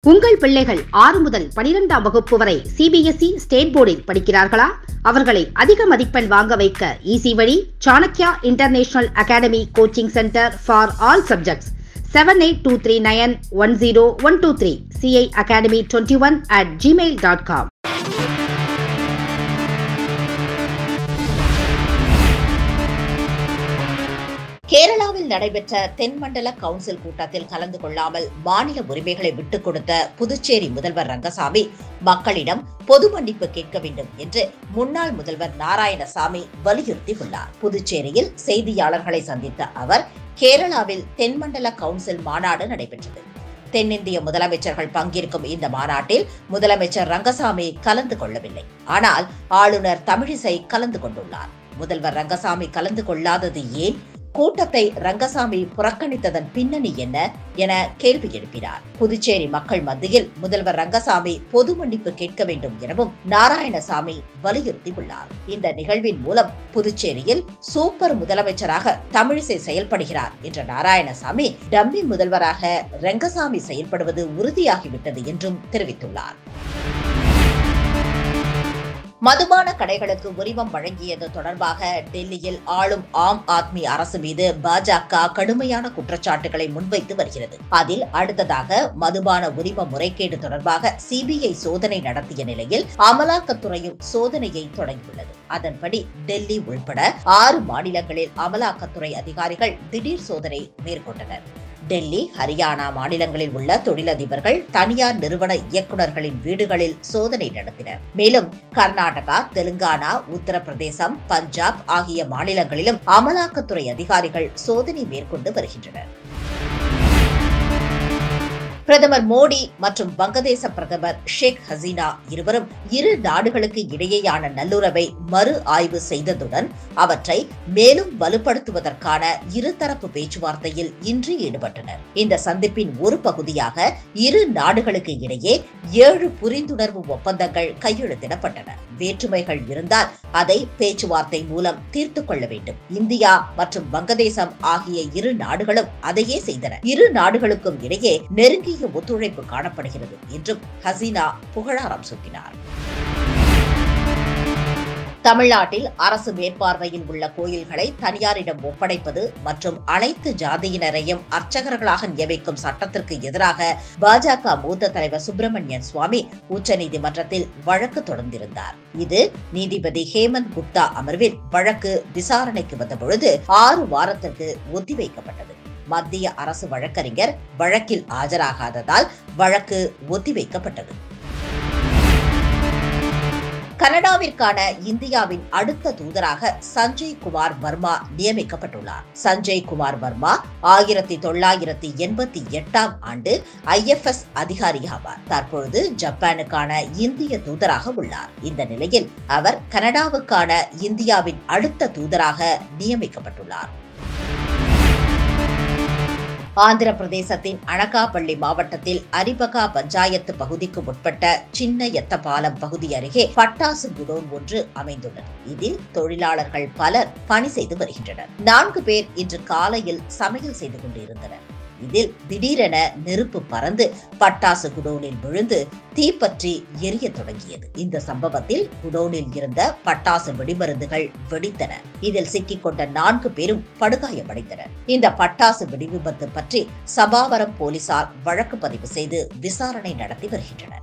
உங்கள் பிள்ளைகள் ஆறு முதல் பனிரெண்டாம் வகுப்பு வரை சிபிஎஸ்இ ஸ்டேட் போர்டில் படிக்கிறார்களா அவர்களை அதிக மதிப்பெண் வாங்க வைக்க ஈசி வழி Chanakya international academy coaching centre for all subjects seven eight two three nine one zero one two three CI academy twenty one at Gmail dot com கேரளாவில் நடைபெற்ற தென்மண்டல கவுன்சில் கூட்டத்தில் கலந்து கொள்ளாமல் மாநில உரிமைகளை விட்டுக் கொடுத்த புதுச்சேரி முதல்வர் ரங்கசாமி மக்களிடம் பொது மன்னிப்பு கேட்க வேண்டும் என்று முன்னாள் முதல்வர் நாராயணசாமி வலியுறுத்தியுள்ளார் புதுச்சேரியில் செய்தியாளர்களை சந்தித்த அவர் கேரளாவில் தென்மண்டல கவுன்சில் மாநாடு நடைபெற்றது தென்னிந்திய முதலமைச்சர்கள் பங்கேற்கும் இந்த மாநாட்டில் முதலமைச்சர் ரங்கசாமி கலந்து கொள்ளவில்லை ஆனால் ஆளுநர் தமிழிசை கலந்து கொண்டுள்ளார் முதல்வர் ரங்கசாமி கலந்து கொள்ளாதது ஏன் கூட்டத்தை ரங்கசாமி புறக்கணித்ததன் பின்னணி என்ன என கேள்வி எழுப்பினார் புதுச்சேரி மக்கள் மத்தியில் முதல்வர் ரங்கசாமி பொது மன்னிப்பு கேட்க வேண்டும் எனவும் நாராயணசாமி வலியுறுத்தியுள்ளார் இந்த நிகழ்வின் மூலம் புதுச்சேரியில் சூப்பர் முதலமைச்சராக தமிழிசை செயல்படுகிறார் என்ற நாராயணசாமி டம்மி முதல்வராக ரங்கசாமி செயல்படுவது உறுதியாகிவிட்டது என்றும் தெரிவித்துள்ளார் மதுபான கடைகளுக்கு உரிமம் வழங்கியது தொடர்பாக டெல்லியில் ஆளும் ஆம் ஆத்மி அரசு மீது பாஜக கடுமையான குற்றச்சாட்டுகளை முன்வைத்து வருகிறது அதில் அடுத்ததாக மதுபான உரிம முறைகேடு தொடர்பாக சிபிஐ சோதனை நடத்திய நிலையில் அமலாக்கத்துறையும் சோதனையை தொடங்கியுள்ளது அதன்படி டெல்லி உள்பட ஆறு மாநிலங்களில் அமலாக்கத்துறை அதிகாரிகள் திடீர் சோதனை மேற்கொண்டனர் டெல்லி ஹரியானா மாநிலங்களில் உள்ள தொழிலதிபர்கள் தனியார் நிறுவன இயக்குநர்களின் வீடுகளில் சோதனை நடத்தினர் மேலும் கர்நாடகா தெலுங்கானா உத்தரப்பிரதேசம் பஞ்சாப் ஆகிய மாநிலங்களிலும் அமலாக்கத்துறை அதிகாரிகள் சோதனை மேற்கொண்டு வருகின்றனர் பிரதமர் மோடி மற்றும் வங்கதேச பிரதமர் ஷேக் ஹசீனா இருவரும் இரு நாடுகளுக்கு இடையேயான நல்லுறவை மறு ஆய்வு செய்ததுடன் அவற்றை மேலும் வலுப்படுத்துவதற்கான இருதரப்பு பேச்சுவார்த்தையில் இன்று ஈடுபட்டனர் இந்த சந்திப்பின் ஒரு பகுதியாக இரு நாடுகளுக்கு இடையே ஏழு புரிந்துணர்வு ஒப்பந்தங்கள் கையெழுத்திடப்பட்டன வேற்றுமைகள் இருந்தால் அதை பேச்சுவார்த்தை மூலம் தீர்த்து கொள்ள வேண்டும் இந்தியா மற்றும் வங்கதேசம் ஆகிய இரு நாடுகளும் அதையே செய்தன இரு நாடுகளுக்கும் இடையே நெருங்கிய ஒத்துழைப்பு காணப்படுகிறது என்றும் ஹசீனா புகழாரம் சூட்டினார் தமிழ்நாட்டில் அரசு மேற்பார்வையில் உள்ள கோயில்களை தனியாரிடம் ஒப்படைப்பது மற்றும் அனைத்து ஜாதியினரையும் அர்ச்சகர்களாக நியமிக்கும் சட்டத்திற்கு எதிராக பாஜக மூத்த தலைவர் சுப்பிரமணியன் சுவாமி உச்சநீதிமன்றத்தில் வழக்கு தொடர்ந்திருந்தார் இது நீதிபதி ஹேமந்த் குப்தா அமர்வில் வழக்கு விசாரணைக்கு வந்தபொழுது ஆறு வாரத்திற்கு ஒத்திவைக்கப்பட்டது மத்திய அரசு வழக்கறிஞர் வழக்கில் ஆஜராகாததால் வழக்கு ஒத்திவைக்கப்பட்டது கனடாவிற்கான இந்தியாவின் அடுத்த தூதராக சஞ்சய் குமார் வர்மா நியமிக்கப்பட்டுள்ளார் சஞ்சய் குமார் வர்மா ஆயிரத்தி தொள்ளாயிரத்தி எண்பத்தி எட்டாம் ஆண்டு ஐஎஃப்எஸ் அதிகாரி ஆவார் தற்பொழுது ஜப்பானுக்கான இந்திய தூதராக உள்ளார் இந்த நிலையில் அவர் கனடாவுக்கான இந்தியாவின் அடுத்த தூதராக நியமிக்கப்பட்டுள்ளார் ஆந்திர பிரதேசத்தின் அனகாபள்ளி மாவட்டத்தில் அரிபகா பஞ்சாயத்து பகுதிக்கு உட்பட்ட சின்ன எத்தபாலம் பகுதி அருகே பட்டாசு குடோன் ஒன்று அமைந்துள்ளது இதில் தொழிலாளர்கள் பலர் பணி செய்து வருகின்றனர் நான்கு பேர் இன்று காலையில் சமையல் செய்து கொண்டிருந்தனர் இதில் திடீரென நெருப்பு பறந்து பட்டாசு குடோனில் விழுந்து தீப்பற்றி எரிய தொடங்கியது இந்த சம்பவத்தில் குடோனில் இருந்த பட்டாசு வெடிமருந்துகள் வெடித்தன இதில் சிக்கிக்கொண்ட நான்கு பேரும் படுகாயமடைந்தனர் இந்த பட்டாசு வெடி விபத்து பற்றி சபாவரம் போலீசார் வழக்கு பதிவு செய்து விசாரணை நடத்தி வருகின்றனர்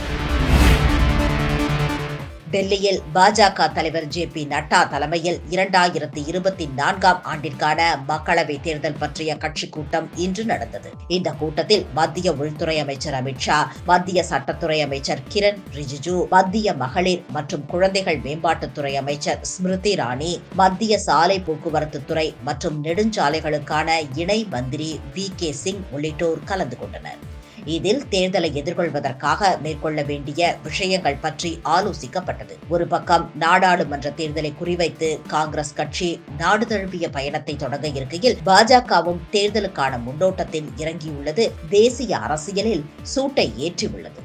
டெல்லியில் பாஜக தலைவர் ஜே பி நட்டா தலைமையில் இரண்டாயிரத்தி இருபத்தி நான்காம் ஆண்டிற்கான மக்களவை தேர்தல் பற்றிய கட்சி கூட்டம் இன்று நடந்தது இந்த கூட்டத்தில் மத்திய உள்துறை அமைச்சர் அமித்ஷா மத்திய சட்டத்துறை அமைச்சர் கிரண் ரிஜிஜு மத்திய மகளிர் மற்றும் குழந்தைகள் மேம்பாட்டுத்துறை அமைச்சர் ஸ்மிருதி இரானி மத்திய சாலை போக்குவரத்து துறை மற்றும் நெடுஞ்சாலைகளுக்கான இணை மந்திரி வி கே சிங் உள்ளிட்டோர் கலந்து கொண்டனர் இதில் தேர்தலை எதிர்கொள்வதற்காக மேற்கொள்ள வேண்டிய விஷயங்கள் பற்றி ஆலோசிக்கப்பட்டது ஒரு பக்கம் நாடாளுமன்ற தேர்தலை குறிவைத்து காங்கிரஸ் கட்சி நாடு தழுவிய பயணத்தை தொடங்க இருக்கையில் பாஜகவும் தேர்தலுக்கான முன்னோட்டத்தில் இறங்கியுள்ளது தேசிய அரசியலில் சூட்டை ஏற்றியுள்ளது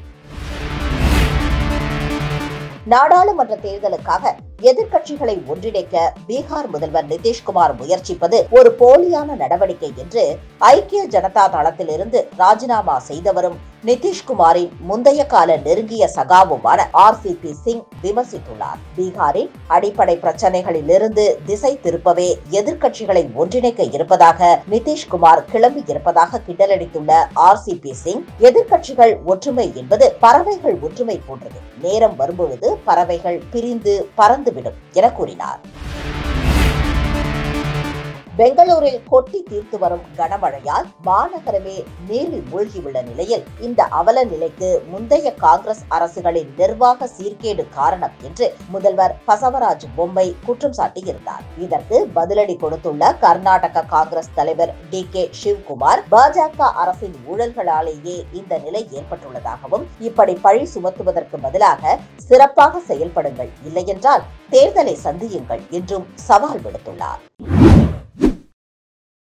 நாடாளுமன்ற தேர்தலுக்காக எதிர்க்கட்சிகளை ஒன்றிணைக்க பீகார் முதல்வர் நிதிஷ்குமார் முயற்சிப்பது ஒரு போலியான நடவடிக்கை என்று ஐக்கிய ஜனதா தளத்திலிருந்து ராஜினாமா செய்தவரும் நிதிஷ்குமாரின் முந்தைய கால நெருங்கிய சகாவுமான ஆர் சி பி சிங் விமர்சித்துள்ளார் பீகாரின் அடிப்படை பிரச்சனைகளிலிருந்து திசை திருப்பவே எதிர்க்கட்சிகளை ஒன்றிணைக்க இருப்பதாக நிதிஷ்குமார் கிளம்பி இருப்பதாக கிண்டலடித்துள்ள ஆர் சி பி சிங் எதிர்க்கட்சிகள் ஒற்றுமை என்பது பறவைகள் ஒற்றுமை போன்றது நேரம் வரும்பொழுது பறவைகள் பிரிந்து பறந்துவிடும் என கூறினார் பெங்களூரில் கொட்டி தீர்த்து வரும் கனமழையால் மாநகரமே நீரில் மூழ்கியுள்ள நிலையில் இந்த அவல நிலைக்கு முந்தைய காங்கிரஸ் அரசுகளின் நிர்வாக சீர்கேடு காரணம் என்று முதல்வர் பசவராஜ் பொம்மை குற்றம் சாட்டியிருந்தார் இதற்கு பதிலடி கொடுத்துள்ள கர்நாடக காங்கிரஸ் தலைவர் டி கே சிவ்குமார் பாஜக அரசின் ஊழல்களாலேயே இந்த நிலை ஏற்பட்டுள்ளதாகவும் இப்படி பழி சுமத்துவதற்கு பதிலாக சிறப்பாக செயல்படுங்கள் இல்லையென்றால் தேர்தலை சந்தியுங்கள் என்றும் சவால் விடுத்துள்ளார்